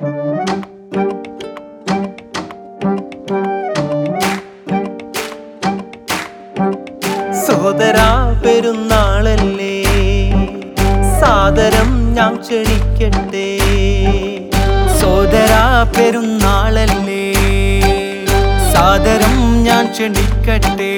സോദരാ പെരുന്നാളല്ലേ സാദരം ഞാൻ ക്ഷണിക്കട്ടെ സോദരാ പെരുന്നാളല്ലേ സാദരം ഞാൻ ക്ഷണിക്കട്ടെ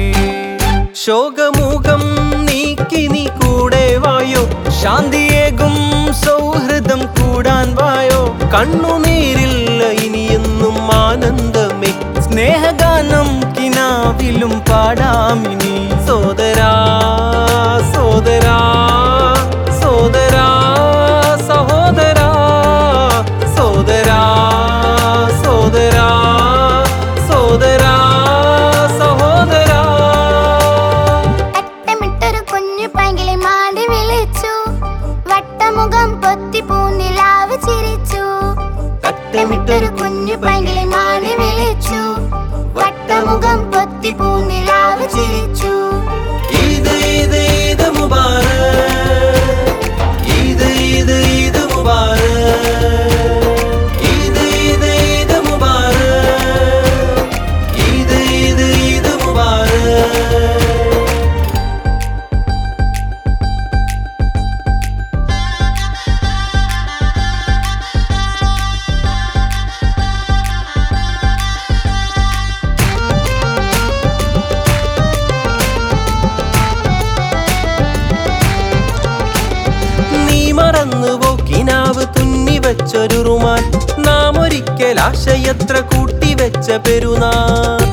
ശോകമുഖം നീക്കി നീ കൂടെ വായോ ശാന്തിയേകും സൗഹൃദം കൂടാൻ വായോ കണ്ണുനീരില്ല ഇനിയെന്നും ആനന്ദമേ സ്നേഹഗാനം കിനാവിലും പാടാമിനി സോദരാ സോദരാ സോദരാ സഹോദരാ സോദരാ സോദരാ സോദരാ സഹോദരാ അട്ടമിട്ടൊരു കുഞ്ഞു പൈങ്കിളി മാടി വിളിച്ചു വട്ടമുഖം പൊത്തി പൂനിലാവ് ചിരിച്ചു അട്ടമിട്ടൊരു കുഞ്ഞു പൈങ്കിളി മാടി വിളിച്ചു വട്ടമുഖം പൊത്തി പൂനിലാവ് ചിരിച്ചു ഈദ് ഈദ് ഈദ് മുബാറക് ഈദ് ഈദ് ഈദ് മുബാറക് ഈദ് ഈദ് ഈദ് മുബാറക് ഈദ് ഈദ് ഈദ് മുബാറക് നീ മറന്നുവോ കിനാവ് തുന്നി വെച്ചൊരു റുമാൻ നാം ഒരിക്കൽ ആശയത്ര കൂട്ടിവെച്ച പെരുന്നാൾ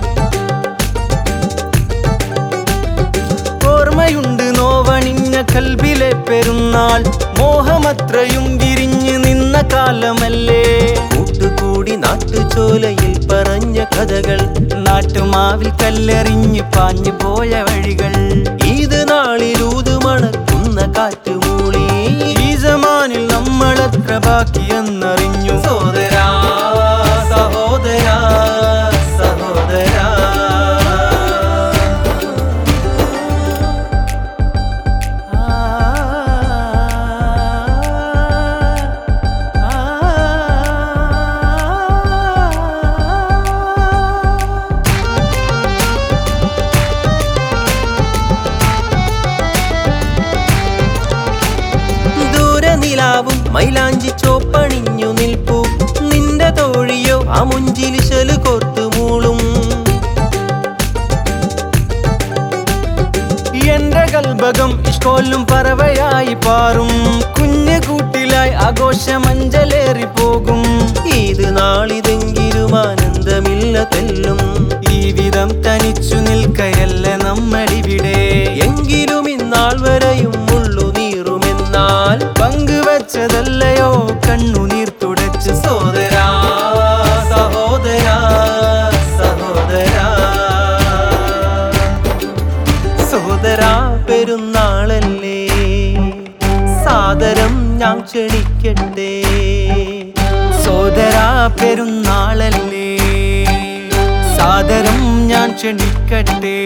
ഓർമ്മയുണ്ട് നോവണിഞ്ഞ കൽബിലെ പെരുന്നാൾ മോഹമത്രയും വിരിഞ്ഞു നിന്ന കാലമല്ലേ കൂട്ടുകൂടി നാട്ടുചോലയിൽ പറഞ്ഞ കഥകൾ നാട്ടുമാവിൽ കല്ലെറിഞ്ഞ് പാഞ്ഞു പോയ വഴികൾ ഈത് നാളിലൂത് മണക്കുന്ന കാറ്റുമൂളി ഈ സമാനിൽ നമ്മളെത്ര ബാക്കിയെന്നറിഞ്ഞു സോദരാ സഹോദരാ സഹോദരാ ദൂരെ നിലാവും മൈലാഞ്ചി ചോപ്പണിഞ്ഞു നിൽപ്പു നിന്റെ തോഴിയോ ആ മുഞ്ചിൽ ശലു കോർത്തു മൂളും എന്റെ കൽബകം ഇഷ്കോലും പറവയായി പാറും കുഞ്ഞു കൂട്ടിലായി ആഘോഷമഞ്ചലേറി പോകും ഇത് നാളിതെങ്കിലും ആനന്ദമില്ല തെല്ലും ഈ വിധം തനിച്ചു നിൽക്കയല്ല നമ്മളിവിടെ എങ്കിലും ഇന്നാൾ വരെയും ഉള്ളു നീറുമെന്നാൽ പങ്കുവച്ചതല്ലയോ കണ്ണുനീർ തുടച്ച് സോദരാ സഹോദരാ സഹോദരാ സോദരാ പെരുന്നാളല്ലേ സാദരം ഞാൻ ക്ഷണിക്കട്ടെ സോദരാ പെരുന്നാളല്ലേ സാദരം ഞാൻ ക്ഷണിക്കട്ടെ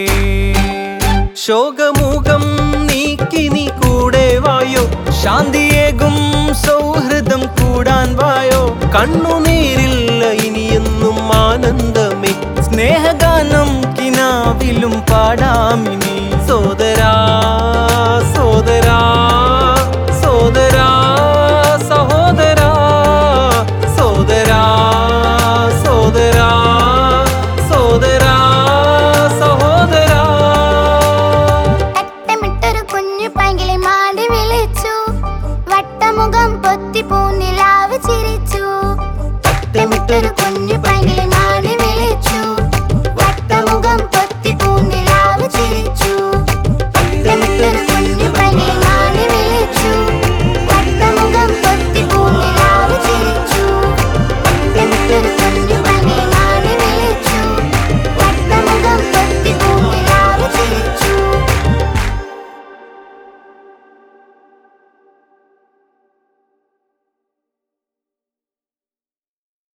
ശോകമുഖം നീക്കി നീ കൂടെ വായോ ശാന്തിയേകും സൗഹൃദം കൂടാൻ വായോ കണ്ണുനീരില്ല ഇനിയെന്നും ആനന്ദമേ സ്നേഹഗാനം കിനാവിലും പാടാമിനി സോദരാ